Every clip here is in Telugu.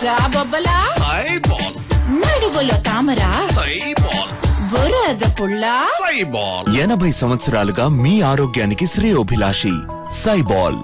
జాబొబ్బలా సైబాల్ నడుగులో తామర సైబాల్ బురద పుల్ల సైబాల్ ఎనభై సంవత్సరాలుగా మీ ఆరోగ్యానికి శ్రేయోభిలాషి సైబాల్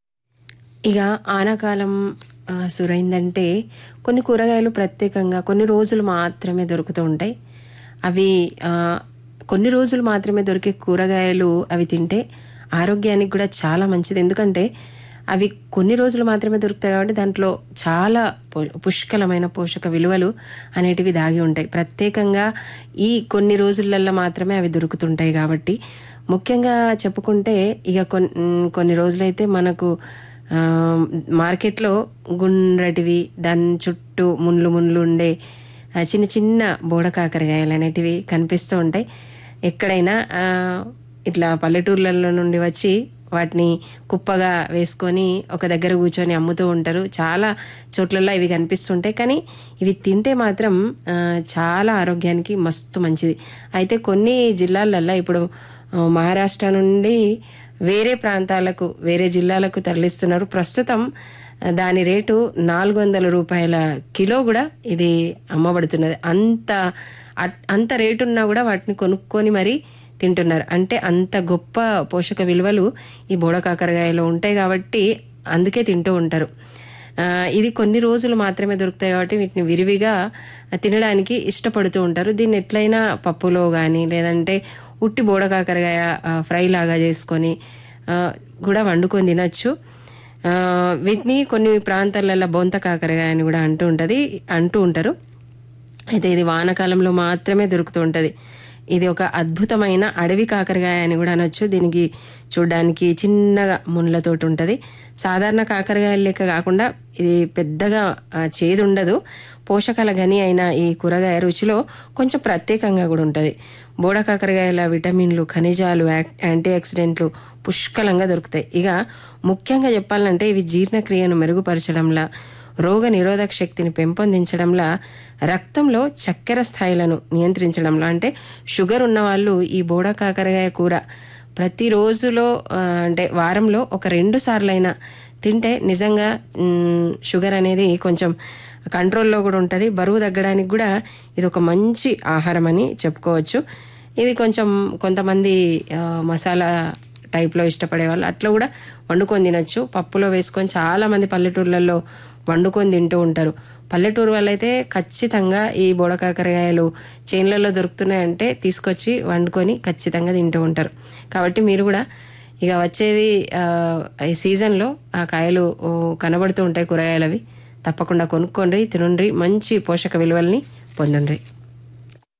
ఇక ఆనాకాలం ఆ, సురైందంటే కొన్ని కూరగాయలు ప్రత్యేకంగా కొన్ని రోజులు మాత్రమే దొరుకుతూ ఉంటాయి అవి ఆ, కొన్ని రోజులు మాత్రమే దొరికే కూరగాయలు అవి తింటే ఆరోగ్యానికి కూడా చాలా మంచిది ఎందుకంటే అవి కొన్ని రోజులు మాత్రమే దొరుకుతాయి కాబట్టి దాంట్లో చాలా పు- పుష్కలమైన పోషక విలువలు అనేటివి దాగి ఉంటాయి ప్రత్యేకంగా ఈ కొన్ని రోజులల్లో మాత్రమే అవి దొరుకుతుంటాయి కాబట్టి ముఖ్యంగా చెప్పుకుంటే ఇక కొన్ని కొన్ని రోజులైతే మనకు ఆ, మార్కెట్లో గుండ్రటివి దాని చుట్టూ మున్లు మున్లు ఉండే ఆ, చిన్న చిన్న బోడ కాకరకాయలు అనేటివి కనిపిస్తూ ఉంటాయి ఎక్కడైనా ఆ, ఇట్లా పల్లెటూర్లలో నుండి వచ్చి వాటిని కుప్పగా వేసుకొని ఒక దగ్గర కూర్చొని అమ్ముతూ ఉంటారు చాలా చోట్లలో ఇవి కనిపిస్తుంటాయి కానీ ఇవి తింటే మాత్రం ఆ, చాలా ఆరోగ్యానికి మస్తు మంచిది అయితే కొన్ని జిల్లాలల్లో ఇప్పుడు ఆ, మహారాష్ట్ర నుండి వేరే ప్రాంతాలకు వేరే జిల్లాలకు తరలిస్తున్నారు ప్రస్తుతం ఆ, దాని రేటు నాలుగు వందల రూపాయల కిలో కూడా ఇది అమ్మబడుతున్నది అంత అ- అంత రేటు ఉన్నా కూడా వాటిని కొనుక్కొని మరి తింటున్నారు అంటే అంత గొప్ప పోషక విలువలు ఈ బోడ కాకరకాయలో ఉంటాయి కాబట్టి అందుకే తింటూ ఉంటారు ఆ, ఇది కొన్ని రోజులు మాత్రమే దొరుకుతాయి కాబట్టి వీటిని విరివిగా తినడానికి ఇష్టపడుతూ ఉంటారు దీన్ని ఎట్లయినా పప్పులో కానీ లేదంటే ఉట్టి బోడకాకరకాయ ఆ, ఫ్రై లాగా చేసుకొని ఆ, కూడా వండుకొని తినచ్చు ఆ, వీటిని కొన్ని ప్రాంతాలలో బొంత కాకరకాయ అని కూడా అంటూ ఉంటుంది అంటూ ఉంటారు అయితే ఇది వానాకాలంలో మాత్రమే దొరుకుతూ ఉంటుంది ఇది ఒక అద్భుతమైన అడవి కాకరకాయ అని కూడా అనొచ్చు దీనికి చూడడానికి చిన్నగా ముళ్ళతోటి ఉంటుంది సాధారణ కాకరకాయ లెక్క కాకుండా ఇది పెద్దగా ఆ, చేదు ఉండదు పోషకాల గని అయిన ఈ కూరగాయ రుచిలో కొంచెం ప్రత్యేకంగా కూడా ఉంటుంది బోడ కాకరకాయల విటమిన్లు ఖనిజాలు యాక్- యాంటీ ఆక్సిడెంట్లు పుష్కలంగా దొరుకుతాయి ఇక ముఖ్యంగా చెప్పాలంటే ఇవి జీర్ణక్రియను మెరుగుపరచడంలా రోగ నిరోధక శక్తిని పెంపొందించడంలో రక్తంలో చక్కెర స్థాయిలను నియంత్రించడంలో అంటే షుగర్ ఉన్న వాళ్ళు ఈ బోడ కాకరకాయ కూర ప్రతిరోజులో ఆ, అంటే వారంలో ఒక రెండు సార్లైనా తింటే నిజంగా మ్, షుగర్ అనేది కొంచెం కంట్రోల్లో కూడా ఉంటుంది బరువు తగ్గడానికి కూడా ఇది ఒక మంచి ఆహారం అని చెప్పుకోవచ్చు ఇది కొంచెం కొంతమంది ఆ, మసాలా టైప్లో ఇష్టపడే వాళ్ళు అట్లా కూడా వండుకొని తినొచ్చు పప్పులో వేసుకొని చాలా మంది పల్లెటూర్లలో వండుకొని తింటూ ఉంటారు పల్లెటూరు వాళ్ళైతే ఖచ్చితంగా ఈ బోడకాకరకాయలు చేన్లలో దొరుకుతున్నాయంటే తీసుకొచ్చి వండుకొని ఖచ్చితంగా తింటూ ఉంటారు కాబట్టి మీరు కూడా ఇక వచ్చేది ఆ, ఈ సీజన్లో ఆ కాయలు ఓ, కనబడుతూ ఉంటాయి కూరగాయలు అవి తప్పకుండా కొనుక్కోండి తినండి మంచి పోషక విలువల్ని పొందండి